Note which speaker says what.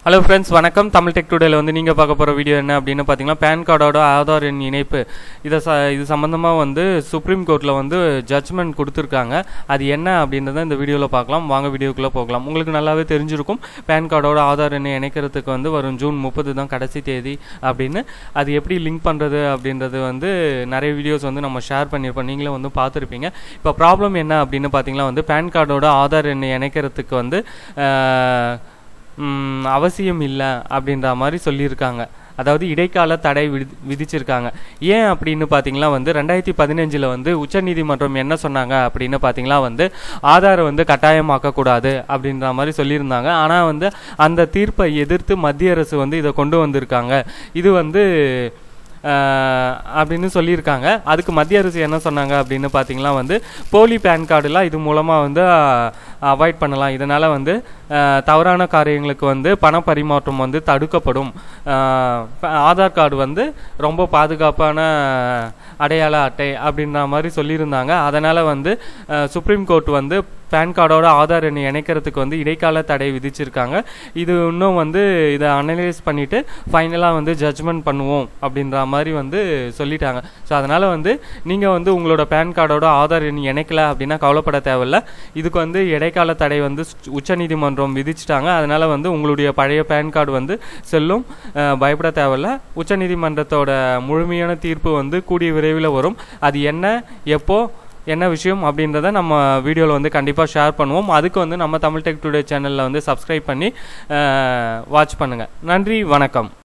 Speaker 1: hello friends வணக்கம் Tamil tech டுடேல வந்து நீங்கள் பார்க்க போகிற வீடியோ என்ன அப்படின்னு பார்த்தீங்கன்னா பேன் கார்டோட ஆதார் எண் இணைப்பு இதை ச இது சம்மந்தமாக வந்து சுப்ரீம் கோர்ட்டில் வந்து ஜட்ஜ்மெண்ட் கொடுத்துருக்காங்க அது என்ன அப்படின்றத இந்த வீடியோவில் பார்க்கலாம் வாங்க வீடியோக்குள்ளே போகலாம் உங்களுக்கு நல்லாவே தெரிஞ்சிருக்கும் பேன் கார்டோட ஆதார் எண்ணை இணைக்கிறதுக்கு வந்து வரும் ஜூன் முப்பது தான் கடைசி தேதி அப்படின்னு அது எப்படி லிங்க் பண்ணுறது அப்படின்றது வந்து நிறைய வீடியோஸ் வந்து நம்ம ஷேர் பண்ணியிருப்போம் நீங்களும் வந்து பார்த்துருப்பீங்க இப்போ ப்ராப்ளம் என்ன அப்படின்னு பார்த்தீங்கன்னா வந்து பேன் கார்டோட ஆதார் எண்ணை இணைக்கிறதுக்கு வந்து ஆஹ், ம், அவசியம் இல்லை அப்படின்ற மாதிரி சொல்லியிருக்காங்க அதாவது இடைக்கால தடை விதி விதிச்சிருக்காங்க ஏன் அப்படின்னு பார்த்தீங்கன்னா வந்து ரெண்டாயிரத்தி பதினஞ்சில் வந்து உச்சநீதிமன்றம் என்ன சொன்னாங்க அப்படின்னு பார்த்தீங்கன்னா வந்து ஆதாரை வந்து கட்டாயமாக்கக்கூடாது அப்படின்ற மாதிரி சொல்லியிருந்தாங்க ஆனால் வந்து அந்த தீர்ப்பை எதிர்த்து மத்திய அரசு வந்து இதை கொண்டு வந்திருக்காங்க இது வந்து ஆஹ், அப்படின்னு சொல்லியிருக்காங்க அதுக்கு மத்திய அரசு என்ன சொன்னாங்க அப்படின்னு பார்த்தீங்கன்னா வந்து போலி பேன் கார்டுலாம் இது மூலமாக வந்து அவாய்ட் பண்ணலாம் இதனால் வந்து ஆஹ், தவறான காரியங்களுக்கு வந்து பண பரிமாற்றம் வந்து தடுக்கப்படும் ஆஹ், ப- ஆதார் கார்டு வந்து ரொம்ப பாதுகாப்பான அடையாள அட்டை அப்படின்ற மாதிரி சொல்லியிருந்தாங்க அதனால் வந்து ஆஹ், சுப்ரீம் கோர்ட் வந்து பேன் கார்டோட ஆதார் எண்ணை இணைக்கிறதுக்கு வந்து இடைக்கால தடை விதிச்சிருக்காங்க இது இன்னும் வந்து இதை அனலைஸ் பண்ணிட்டு ஃபைனலாக வந்து ஜட்ஜ்மெண்ட் பண்ணுவோம் அப்படின்ற மாதிரி வந்து சொல்லிட்டாங்க ஸோ அதனால் வந்து நீங்கள் வந்து உங்களோட பேன் கார்டோட ஆதார் எண் இணைக்கல அப்படின்னா கவலைப்பட தேவையில்ல இதுக்கு வந்து இடைக்கால தடை வந்து உச்ச- உச்சநீதிமன்றம் விதிச்சிட்டாங்க அதனால் வந்து உங்களுடைய பழைய பேன் கார்டு வந்து செல்லும் அஹ், பயப்பட தேவையில்ல உச்சநீதிமன்றத்தோட முழுமையான தீர்ப்பு வந்து கூடிய விரைவில் வரும் அது என்ன எப்போ என்ன விஷயம் அப்படின்றத நம்ம வீடியோவில் வந்து கண்டிப்பாக ஷேர் பண்ணுவோம் அதுக்கு வந்து நம்ம தமிழ் டெக் டுடே சேனலில் வந்து சப்ஸ்கிரைப் பண்ணி வாட்ச் பண்ணுங்கள் நன்றி வணக்கம்